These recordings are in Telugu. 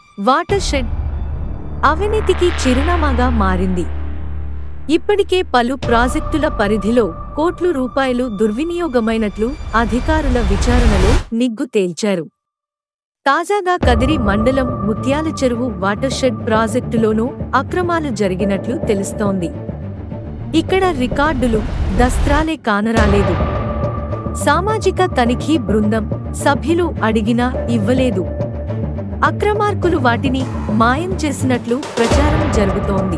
వాటర్ షెడ్ అవినీతికి చిరునామాగా మారింది ఇప్పటికే పలు ప్రాజెక్టుల పరిధిలో కోట్లు రూపాయలు దుర్వినియోగమైనట్లు అధికారుల విచారణలో నిగ్గు తేల్చారు తాజాగా కదిరి మండలం ముత్యాల చెరువు వాటర్ షెడ్ ప్రాజెక్టులోనూ అక్రమాలు జరిగినట్లు తెలుస్తోంది ఇక్కడ రికార్డులు దస్త్రాలే కానరాలేదు సామాజిక తనిఖీ బృందం సభ్యులు అడిగినా ఇవ్వలేదు అక్రమార్కులు వాటిని మాయం చేసినట్లు ప్రచారం జరుగుతోంది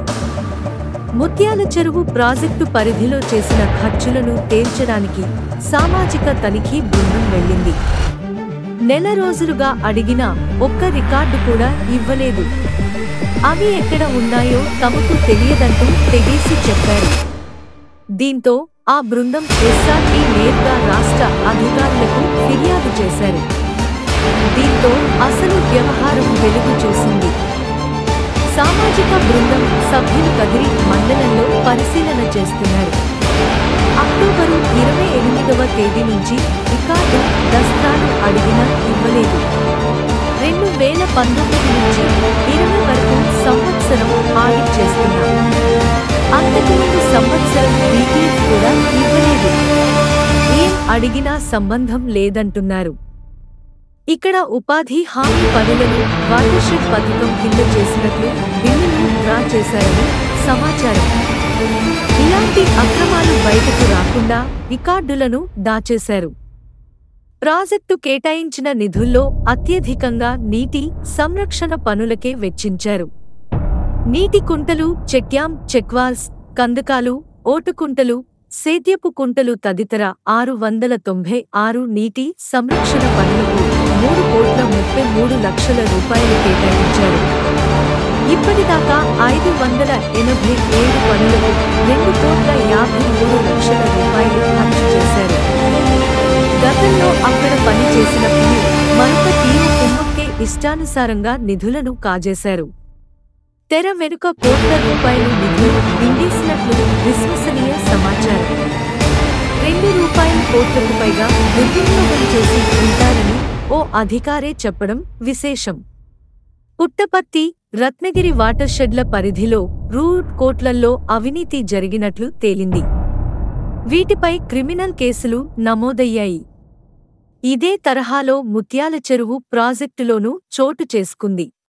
ముత్యాల చెరువు ప్రాజెక్టు పరిధిలో చేసిన ఖర్చులను తేల్చడానికి సామాజిక తనిఖీ బృందం వెళ్ళింది నెల రోజులుగా అడిగినా ఒక్క రికార్డు కూడా ఇవ్వలేదు అవి ఎక్కడ ఉన్నాయో తమకు తెలియదంటూ తెగేసి చెప్పారు దీంతో ఆ బృందం ఎస్ఆర్పి నేరుగా రాష్ట్ర అధికారులకు ఫిర్యాదు చేశారు దీంతో అసలు వ్యవహారం వెలుగు చూసింది సామాజిక బృందం సభ్యులు కదిరి మండలంలో పరిశీలన చేస్తున్నారు అక్టోబరు ఇరవై ఎనిమిదవ తేదీ నుంచి రికార్డు దస్త్రాలు అడిగినా ఇవ్వలేదు రెండు వేల పంతొమ్మిది నుంచి ఇరవై వరకు సంవత్సరం ఆడిట్ చేస్తున్నారు అంతకుముందు సంవత్సరం డీటెయిల్స్ కూడా ఇవ్వలేదు ఏం అడిగినా సంబంధం లేదంటున్నారు ఇక్కడ ఉపాధి హామీ పనులను వాటర్షెడ్ పథకం కింద చేసినట్లు బిల్లును డ్రా చేశారని సమాచారం ఇలాంటి అక్రమాలు బయటకు రాకుండా రికార్డులను దాచేశారు ప్రాజెక్టు కేటాయించిన నిధుల్లో అత్యధికంగా నీటి సంరక్షణ పనులకే వెచ్చించారు నీటి కుంటలు చెక్యాం చెక్వాల్స్ కందకాలు ఓటుకుంటలు సేద్యపు కుంటలు తదితర ఆరు వందల తొంభై ఆరు నీటి సంరక్షణ పనులకు మూడు కోట్ల ముప్పై మూడు లక్షల రూపాయలు కేటాయించారు ఇప్పటిదాకా ఐదు వందల ఎనభై ఏడు పనులకు రెండు కోట్ల యాభై మూడు లక్షల రూపాయలు ఖర్చు చేశారు గతంలో అక్కడ పని చేసిన పిల్లి మరొక టీము కుమ్మక్కే ఇష్టానుసారంగా నిధులను కాజేశారు తెర వెనుక కోట్ల రూపాయలు నిధులు మింగేసినట్లు విశ్వసనీయ సమాచారం రెండు రూపాయల కోట్లకు పైగా దుర్వినియోగం చేసి ఉంటారని ఓ అధికారే చెప్పడం విశేషం పుట్టపర్తి రత్నగిరి వాటర్ షెడ్ల పరిధిలో రూట్ కోట్లల్లో అవినీతి జరిగినట్లు తేలింది వీటిపై క్రిమినల్ కేసులు నమోదయ్యాయి ఇదే తరహాలో ముత్యాల చెరువు ప్రాజెక్టులోనూ చోటు చేసుకుంది